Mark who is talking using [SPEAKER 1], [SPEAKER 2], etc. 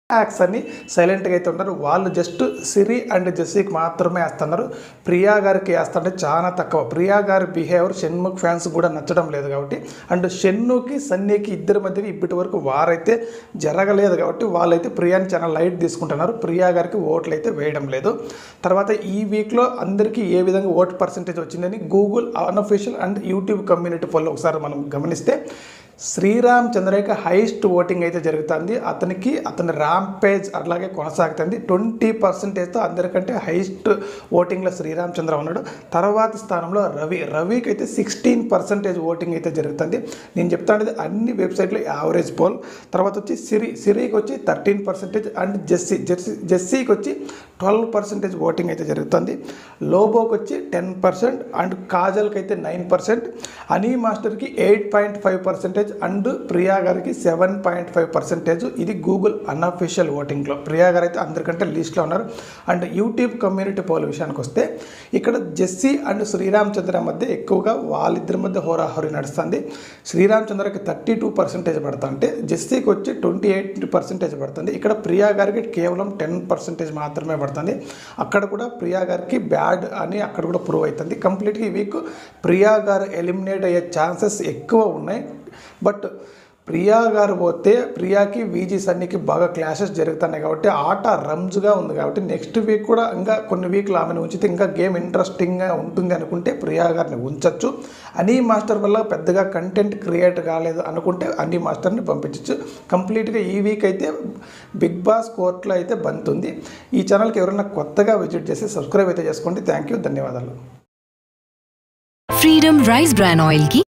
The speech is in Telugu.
[SPEAKER 1] యాక్స్ అని సైలెంట్గా అయితే ఉన్నారు వాళ్ళు జస్ట్ సిరి అండ్ జెస్సీకి మాత్రమే వేస్తున్నారు ప్రియా గారికి వేస్తుంటే చాలా తక్కువ ప్రియా గారి బిహేవియర్ షణ్ముఖ్ ఫ్యాన్స్ కూడా నచ్చడం లేదు కాబట్టి అండ్ షెన్నుకి సన్నీకి ఇద్దరి మధ్యకి ఇప్పటి వరకు వారైతే జరగలేదు కాబట్టి వాళ్ళైతే ప్రియాని చాలా లైట్ తీసుకుంటున్నారు ప్రియా గారికి ఓట్లు అయితే వేయడం లేదు తర్వాత ఈ వీక్లో అందరికీ ఏ విధంగా ఓట్ పర్సంటేజ్ వచ్చిందని Google unofficial and YouTube community పోల్లో ఒకసారి మనం గమనిస్తే శ్రీరామ్ చంద్రయ్యకి హైయెస్ట్ ఓటింగ్ అయితే జరుగుతుంది అతనికి అతని ర్యాంప్ పేజ్ అట్లాగే కొనసాగుతుంది ట్వంటీ పర్సెంటేజ్తో అందరికంటే హైయెస్ట్ ఓటింగ్లో శ్రీరామ్ చంద్ర ఉన్నాడు తర్వాత స్థానంలో రవి రవికి అయితే సిక్స్టీన్ పర్సెంటేజ్ ఓటింగ్ అయితే జరుగుతుంది నేను చెప్తాను అన్ని వెబ్సైట్లో యావరేజ్ పోల్ తర్వాత వచ్చి సిరి సిరికి వచ్చి థర్టీన్ పర్సెంటేజ్ అండ్ జెస్సీ జెర్సీ జెస్సీకి వచ్చి ట్వెల్వ్ పర్సెంటేజ్ ఓటింగ్ అయితే జరుగుతుంది లోబోకి వచ్చి టెన్ పర్సెంట్ అండ్ కాజల్కి అయితే నైన్ పర్సెంట్ అనీ మాస్టర్కి eight point five percentage and Priya గారికి సెవెన్ పాయింట్ ఫైవ్ పర్సెంటేజ్ ఇది గూగుల్ అన్అఫీషియల్ ఓటింగ్లో ప్రియా గారు అయితే అందరికంటే లీస్ట్లో ఉన్నారు అండ్ యూట్యూబ్ కమ్యూనిటీ పోల్ విషయానికి వస్తే ఇక్కడ జెస్సీ అండ్ శ్రీరామ్ చంద్ర మధ్య ఎక్కువగా వాళ్ళిద్దరి మధ్య హోరాహోరీ నడుస్తుంది శ్రీరామ్ చంద్రకి థర్టీ టూ పర్సెంటేజ్ పడుతుంటే జెస్సీకి వచ్చి ట్వంటీ ఎయిట్ పర్సెంటేజ్ పడుతుంది ఇక్కడ ప్రియా గారికి కేవలం టెన్ పర్సెంటేజ్ మాత్రమే పడుతుంది అక్కడ కూడా ప్రియా గారికి బ్యాడ్ అని అక్కడ కూడా ప్రూవ్ అవుతుంది కంప్లీట్గా ఈ వీక్ ప్రియా గారు ఎలిమినేట్ అయ్యే ఛాన్సెస్ ఎక్కువ ఉన్నాయి బట్ ప్రియా గారు పోతే ప్రియాకి వీజీ సన్నీకి బాగా క్లాషెస్ జరుగుతున్నాయి కాబట్టి ఆట రమ్స్గా ఉంది కాబట్టి నెక్స్ట్ వీక్ కూడా ఇంకా కొన్ని వీక్లు ఆమెను ఉంచితే ఇంకా గేమ్ ఇంట్రెస్టింగ్గా ఉంటుంది అనుకుంటే ప్రియా గారిని ఉంచవచ్చు అనీ మాస్టర్ వల్ల పెద్దగా కంటెంట్ క్రియేట్ కాలేదు అనుకుంటే అనీ మాస్టర్ని పంపించవచ్చు కంప్లీట్గా ఈ వీక్ అయితే బిగ్ బాస్ కోర్టులో అయితే బంద్ ఉంది ఈ ఛానల్కి ఎవరైనా కొత్తగా విజిట్ చేసి సబ్స్క్రైబ్ అయితే చేసుకోండి థ్యాంక్ యూ ధన్యవాదాలు
[SPEAKER 2] ఫ్రీడమ్ రైస్ బ్రాన్ ఆయిల్ కి